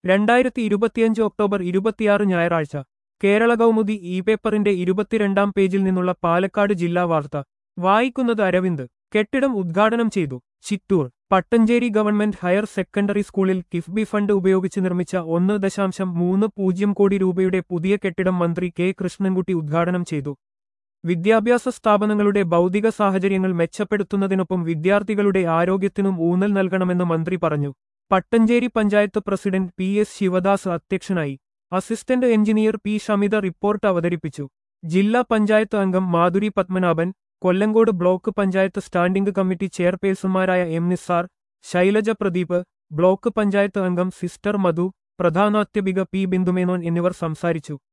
രണ്ടായിരത്തി ഇരുപത്തിയഞ്ച് ഒക്ടോബർ ഇരുപത്തിയാറ് ഞായറാഴ്ച കേരള കൗമുദി ഇ പേപ്പറിന്റെ ഇരുപത്തിരണ്ടാം പേജിൽ നിന്നുള്ള പാലക്കാട് ജില്ലാ വാർത്ത വായിക്കുന്നത് അരവിന്ദ് കെട്ടിടം ഉദ്ഘാടനം ചെയ്തു Chittur Pattanchery government higher secondary സ്കൂളിൽ കിഫ്ബി ഫണ്ട് ഉപയോഗിച്ച് നിർമ്മിച്ച ഒന്ന് ദശാംശം മൂന്ന് പൂജ്യം കോടി രൂപയുടെ പുതിയ കെട്ടിടം മന്ത്രി കെ കൃഷ്ണൻകുട്ടി ഉദ്ഘാടനം ചെയ്തു വിദ്യാഭ്യാസ സ്ഥാപനങ്ങളുടെ ഭൗതിക സാഹചര്യങ്ങൾ മെച്ചപ്പെടുത്തുന്നതിനൊപ്പം വിദ്യാർത്ഥികളുടെ ആരോഗ്യത്തിനും ഊന്നൽ നൽകണമെന്ന് മന്ത്രി പറഞ്ഞു Pattanchery panchayat president P S Sivadas അധ്യക്ഷനായി assistant engineer P Shamitha report അവതരിപ്പിച്ചു ജില്ലാ പഞ്ചായത്ത് അംഗം Madhuri Padmanabhan Kollengode block panchayat standing committee ചെയർപേഴ്സൺമാരായ എം നിസാർ ശൈലജ പ്രദീപ് ബ്ലോക്ക് പഞ്ചായത്ത് അംഗം സിസ്റ്റർ മധു പ്രധാനാധ്യാപിക പി ബിന്ദുമേനോൻ എന്നിവർ സംസാരിച്ചു